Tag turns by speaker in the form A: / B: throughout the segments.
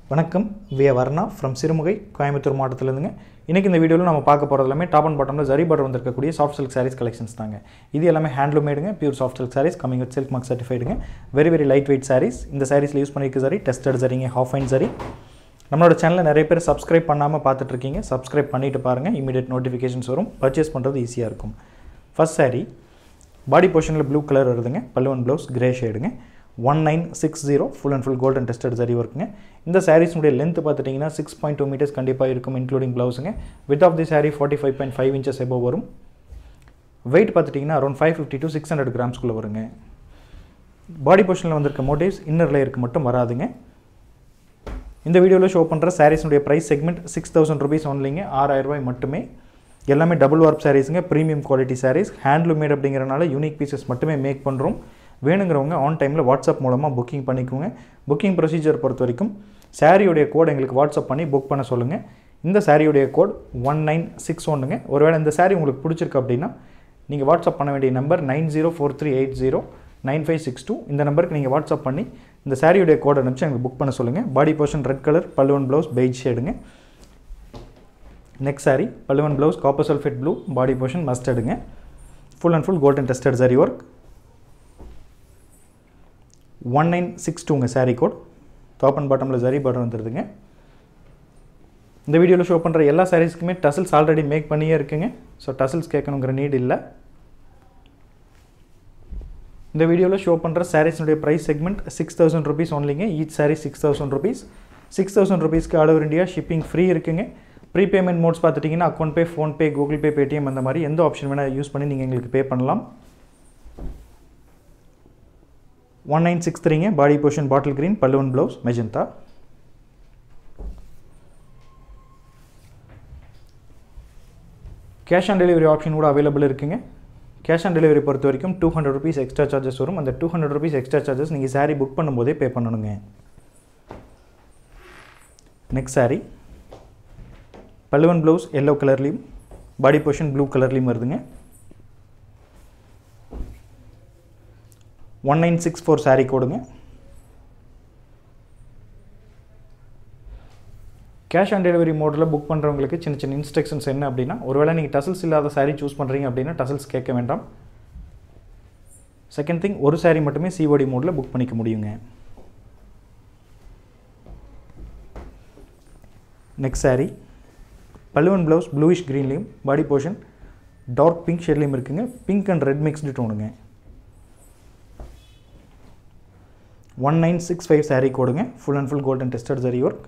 A: வணக்கம் V Varna from Sirumugai Coimbatore மாவட்டத்திலேருந்துங்க இன்றைக்கி இந்த வீடியோவில் நம்ம பார்க்க போகிறது எல்லாமே டாப் அண்ட் பாட்டமில் ஜரி பார்டர் வந்திருக்கக்கூடிய சாஃப்ட் சில்க் சாரீஸ் கலெக்ஷன்ஸ் தாங்க இது எல்லாமே ஹேண்ட்லூமேடுங்க pure soft silk sarees coming with silk mark சர்டிஃபைடுங்க very very light weight sarees இந்த சாரீஸில் யூஸ் பண்ணியிருக்க சரி டெஸ்டட் சரிங்க ஹாஃப் ஃபைன் சரி நம்மளோட சேனலில் நிறைய பேர் சப்ஸ்கிரைப் பண்ணாமல் பார்த்துட்ருக்கீங்க சப்ஸ்கிரைப் பண்ணிட்டு பாருங்கள் இமீடியட் நோட்டிஃபிகேஷன்ஸ் வரும் பர்ச்சேஸ் பண்ணுறது ஈஸியாக இருக்கும் ஃபர்ஸ்ட் saree பாடி போர்ஷனில் ப்ளூ கலர் வருதுங்க பல்லுவன் ப்ளவுஸ் கிரே ஷேடுங்க one nine six zero full and full golden tested zari ஒர்க்குங்க இந்த சாரீஸ்னுடைய லென்த் பார்த்துட்டிங்கன்னா சிக்ஸ் பாயிண்ட் டூ மீட்டர்ஸ் கண்டிப்பாக இருக்கும் இன்க்ளூடிங் ப்ளவுஸுங்க width of the saree forty five point five inches எபோ வரும் வெயிட் பார்த்துட்டிங்கன்னா around five fifty to six hundred கிராம்ஸ்குள்ளே வருங்க பாடி போர்ஷனில் வந்திருக்க மோட்டிவ்ஸ் இன்னர் லேயருக்கு மட்டும் வராதுங்க இந்த வீடியோவில் ஷோ பண்ணுற சாரீஸுடைய price segment six thousand rupees ஒன்லிங்க ஆறாயிரம் ரூபாய் மட்டுமே எல்லாமே டபுள் வார்ப் சாரீஸுங்க premium quality sarees handloom made அப்படிங்கிறனால யூனிக் பீசஸ் மட்டுமே மேக் பண்ணுறோம் வேணுங்கிறவங்க ஆன் டைமில் வாட்ஸ்அப் மூலமாக புக்கிங் பண்ணிக்கோங்க புக்கிங் ப்ரொசீஜர் பொறுத்த வரைக்கும் சாரியுடைய கோட் எங்களுக்கு வாட்ஸ்அப் பண்ணி புக் பண்ண சொல்லுங்கள் இந்த சாரியுடைய கோட் ஒன் நைன் சிக்ஸ் ஒன்றுங்க ஒருவேளை இந்த சாரீ உங்களுக்கு பிடிச்சிருக்கு அப்படின்னா நீங்கள் வாட்ஸ்அப் பண்ண வேண்டிய number nine zero four three eight zero nine five six two இந்த நம்பருக்கு நீங்கள் வாட்ஸ்அப் பண்ணி இந்த சாரியுடைய கோட் அனுப்பிச்சு எனக்கு புக் பண்ண சொல்லுங்கள் பாடி போர்ஷன் ரெட் கலர் பல்லுவன் ப்ளவுஸ் பெய்ட் ஷேடுங்க நெக்ஸ்ட் சாரி பல்லுவன் blouse copper sulphate blue body portion மஸ்டர்டுங்க full and full golden tested zari work one nine six டூங்க சாரி கோட் டாப் அண்ட் பாட்டமில் சரி பார்டர் வந்துடுதுங்க இந்த வீடியோவில் ஷோ பண்ணுற எல்லா சாரீஸ்க்குமே டசல்ஸ் ஆல்ரெடி மேக் பண்ணியே இருக்குங்க ஸோ டசல்ஸ் கேட்கணுங்கிற நீட் இல்லை இந்த வீடியோவில் ஷோ பண்ணுற சாரீஸ்னுடைய price segment six thousand rupees ஒன்லிங்க each saree six thousand rupees six thousand ருபீஸ்க்கு all over India shipping free இருக்குங்க ப்ரீபேமெண்ட் மோட்ஸ் பார்த்துட்டிங்கன்னா account pay PhonePe Google Pay Paytm அந்த மாதிரி எந்த ஆப்ஷன் வேணால் யூஸ் பண்ணி நீங்கள் எங்களுக்கு பே பண்ணலாம் ஒன் நைன் சிக்ஸ் த்ரீங்க பாடி போர்ஷன் பாட்டில் க்ரீன் பல்லுவன் blouse magenta cash on delivery option கூட அவைலபிள் இருக்குங்க கேஷ் ஆன் டெலிவரி பொறுத்த வரைக்கும் two hundred rupees extra charges வரும் அந்த two hundred rupees extra charges நீங்கள் சாரீ புக் பண்ணும்போதே பே பண்ணணுங்க நெக்ஸ்ட் சாரீ பல்லுவன் ப்ளவுஸ் எல்லோ கலர்லேயும் பாடி போர்ஷன் ப்ளூ கலர்லேயும் வருதுங்க one nine six four saree கோடுங்க கேஷ் ஆன் டெலிவரி மோடில் புக் பண்ணுறவங்களுக்கு சின்ன சின்ன இன்ஸ்ட்ரக்ஷன்ஸ் என்ன அப்படின்னா ஒருவேளை நீங்கள் டசல்ஸ் இல்லாத சாரீ சூஸ் பண்ணுறீங்க அப்படின்னா டசல்ஸ் கேட்க வேண்டாம் செகண்ட் திங் ஒரு சாரீ மட்டுமே சிஓடி மோடில் புக் பண்ணிக்க முடியுங்க நெக்ஸ்ட் சாரீ பல்லுவன் ப்ளவுஸ் ப்ளூயிஷ் க்ரீன்லேயும் பாடி போர்ஷன் டார்க் பிங்க் ஷேட்லேயும் இருக்குங்க பிங்க் அண்ட் ரெட் மிக்ஸ்டு டோனுங்க one nine six five saree கோடுங்க full and full golden tested zari work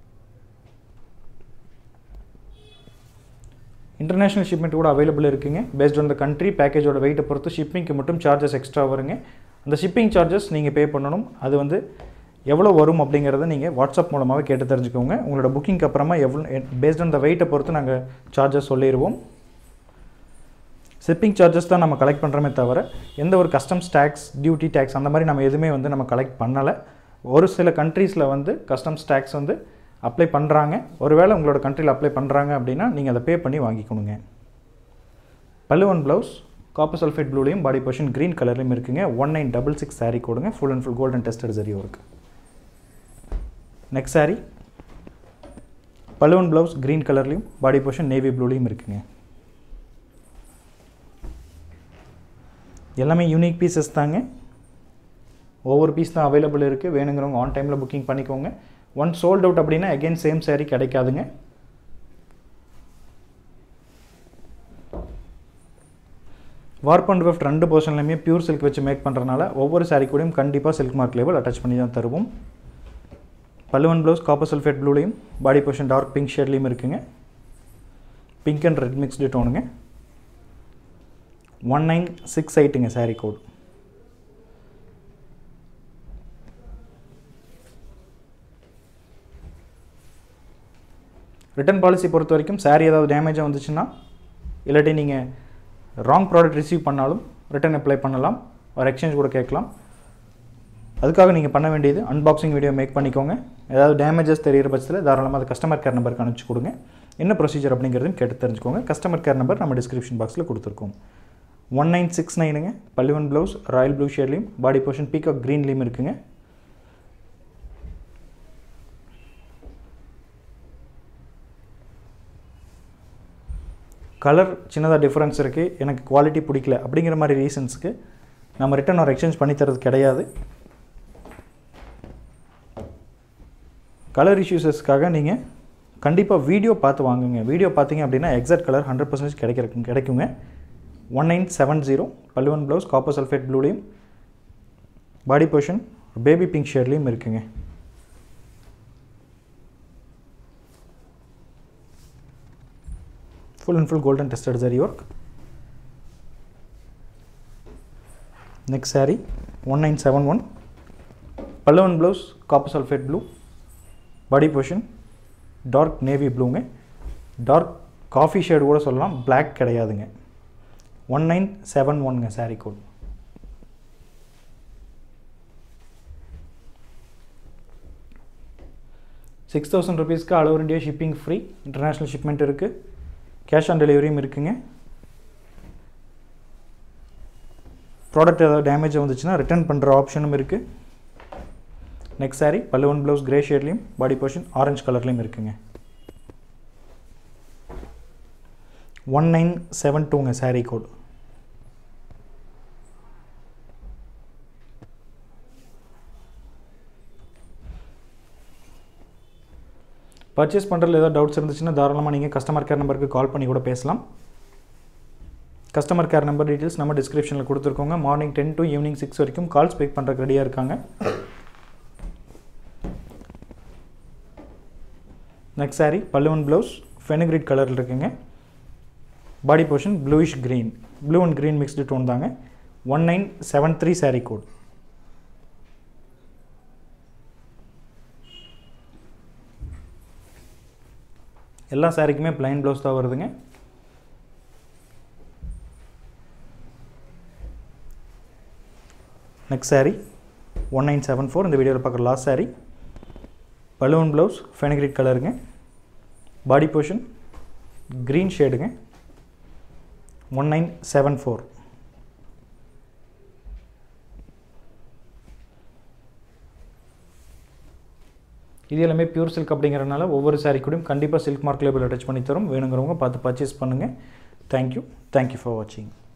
A: international shipment கூட அவைலபிள் இருக்குங்க பேஸ்ட் ஆன் த கண்ட்ரி பேக்கேஜோட வெயிட்டை பொறுத்து ஷிப்பிங்க்கு மட்டும் சார்ஜஸ் எக்ஸ்ட்ரா வருங்க அந்த ஷிப்பிங் சார்ஜஸ் நீங்கள் பே பண்ணணும் அது வந்து எவ்வளோ வரும் அப்படிங்கிறத நீங்கள் வாட்ஸ்அப் மூலமாகவே கேட்டு தெரிஞ்சுக்கோங்க உங்களோட புக்கிங்க்கு அப்புறமா எவ்வளோ பேஸ்ட் ஆன் த வெயிட்டை பொறுத்து நாங்கள் சார்ஜஸ் சொல்லிடுவோம் ஷிப்பிங் சார்ஜஸ் தான் நம்ம கலெக்ட் பண்ணுறோமே தவிர எந்த ஒரு கஸ்டம்ஸ் டேக்ஸ் டியூட்டி டேக்ஸ் அந்த மாதிரி நம்ம எதுவுமே வந்து நம்ம கலெக்ட் பண்ணலை ஒரு சில கண்ட்ரீஸில் வந்து கஸ்டம்ஸ் டேக்ஸ் வந்து அப்ளை பண்ணுறாங்க ஒருவேளை உங்களோட கண்ட்ரியில் அப்ளை பண்ணுறாங்க அப்படின்னா நீங்கள் அதை பே பண்ணி வாங்கிக்கணுங்க பல்லுவன் ப்ளவுஸ் காப்பர் சல்ஃபேட் ப்ளூலையும் பாடி போர்ஷன் க்ரீன் கலர்லையும் இருக்குங்க one nine double six saree கொடுங்க full and full golden tested சரியும் இருக்குது நெக்ஸ்ட் சாரீ பல்லுவன் ப்ளவுஸ் க்ரீன் கலர்லையும் பாடி போர்ஷன் நேவி ப்ளூலையும் இருக்குங்க எல்லாமே யூனிக் பீசஸ் தாங்க ஒவ்வொரு பீஸ் தான் அவைலபிள் இருக்குது வேணுங்கிறவங்க ஆன் டைமில் புக்கிங் பண்ணிக்கோங்க ஒன் சோல்ட் அவுட் அப்படின்னா அகெயின் சேம் சாரீ கிடைக்காதுங்க வார்ப் அண்ட் வெஃப்ட் ரெண்டு போர்ஷன்லையுமே பியூர் சில்க் வச்சு மேக் பண்ணுறதுனால ஒவ்வொரு சாரீ கூடயும் கண்டிப்பாக சில்க் மார்க் லேபிள் அட்டாச் பண்ணி தான் தருவோம் பல்லுவன் ப்ளவுஸ் காப்பர் சல்ஃபேட் ப்ளூலையும் பாடி போர்ஷன் டார்க் பிங்க் ஷேட்லேயும் இருக்குங்க பிங்க் அண்ட் ரெட் மிக்ஸ்டு டோனுங்க ஒன் நைன் சிக்ஸ் எயிட்டுங்க சாரீ கோட் ரிட்டன் பாலிசி பொறுத்த வரைக்கும் சாரீ ஏதாவது டேமேஜாக வந்துச்சுன்னா இல்லாட்டி நீங்கள் ராங் ப்ராடக்ட் ரிசீவ் பண்ணாலும் ரிட்டன் அப்ளை பண்ணலாம் ஒரு எக்ஸ்சேஞ்ச் கூட கேட்கலாம் அதுக்காக நீங்கள் பண்ண வேண்டியது அன்பாக்சிங் வீடியோ மேக் பண்ணிக்கோங்க ஏதாவது டேமேஜஸ் தெரிகிற பட்சத்தில் தாராளமாக அது கஸ்டமர் கேர் நம்பருக்கு அனுப்பிச்சு கொடுங்க என்ன ப்ரொசீஜர் அப்படிங்கிறதையும் கேட்டு தெரிஞ்சுக்கோங்க கஸ்டமர் கேர் நம்பர் நம்ம டிஸ்கிரிப்ஷன் பாக்ஸில் கொடுத்துருக்கோம் ஒன் நைன் சிக்ஸ் நைனுங்க பல்லுவன் ப்ளவுஸ் ராயல் ப்ளூ ஷேட்லேயும் பாடி போர்ஷன் பீகாக் க்ரீன்லேயும் இருக்குங்க கலர் சின்னதாக டிஃப்ரென்ஸ் இருக்குது எனக்கு குவாலிட்டி பிடிக்கல அப்படிங்கிற மாதிரி ரீசன்ஸ்க்கு நம்ம ரிட்டன் ஒரு எக்ஸ்சேஞ்ச் பண்ணி தரது கிடையாது கலர் இஷ்யூஸஸ்க்காக நீங்கள் கண்டிப்பாக வீடியோ பார்த்து வாங்குங்க வீடியோ பார்த்தீங்க அப்படின்னா எக்ஸாக்ட் கலர் ஹண்ட்ரட் பர்சன்டேஜ் கிடைக்கிற கிடைக்குங்க ஒன் நைன் செவன் ஜீரோ பல்லுவன் ப்ளவுஸ் காப்பர் சல்ஃபேட் ப்ளூலையும் பாடி பொஷன் பேபி பிங்க் ஷேட்லேயும் இருக்குங்க full and full golden tested zari work next saree 1971 palloon blouse copper sulphate blue body portion dark navy ப்ளூங்க dark coffee shade கூட சொல்லலாம் black கிடையாதுங்க one nine seven ஒன்ங்க saree code six thousand ருபீஸ்க்கு all over India shipping free international shipment இருக்குது cash on டெலிவரியும் இருக்குங்க product ஏதாவது டேமேஜ் வந்துச்சுன்னா ரிட்டர்ன் பண்ணுற ஆப்ஷனும் இருக்குது நெக்ஸ்ட் சாரீ பல்லுவன் ப்ளவுஸ் கிரே ஷேட்லேயும் பாடி போர்ஷன் ஆரஞ்சு கலர்லேயும் இருக்குங்க ஒன் நைன் செவன் டூங்க சாரீ கோட் பர்ச்சேஸ் பண்ணுறதுல ஏதாவது டவுட்ஸ் இருந்துச்சுன்னா தாராளமாக நீங்கள் கஸ்டமர் கேர் நம்பருக்கு கால் பண்ணி கூட பேசலாம் கஸ்டமர் கேர் நம்பர் டீட்டெயில்ஸ் நம்ம டிஸ்கிரிப்ஷனில் கொடுத்துருக்கோங்க morning ten to evening six வரைக்கும் கால்ஸ் பிக் பண்ணுறக்கு ரெடியாக இருக்காங்க நெக்ஸ்ட் சாரீ பல்லுவன் ப்ளவுஸ் ஃபெனிக்ரிட் கலரில் இருக்குங்க body portion bluish green blue and green mixed tone தாங்க one nine seven three saree code எல்லா சாரிக்குமே பிளைன் ப்ளவுஸ் தான் வருதுங்க next saree one nine seven four இந்த வீடியோவில் பார்க்குற லாஸ்ட் சாரீ பலூன் ப்ளவுஸ் ஃபெனக்ரிட் கலருங்க பாடி போர்ஷன் க்ரீன் ஷேடுங்க ஒன் நைன் செவன் ஃபோர் இது எல்லாமே பியூர் சில்க் அப்படிங்கிறனால ஒவ்வொரு சாரீ கூடயும் கண்டிப்பாக சில்க் மார்க் லேபிள் அட்டாச் பண்ணி தரும் வேணுங்கிறவங்க பார்த்து பர்ச்சேஸ் பண்ணுங்கள் தேங்க்யூ தேங்க்யூ ஃபார் வாட்சிங்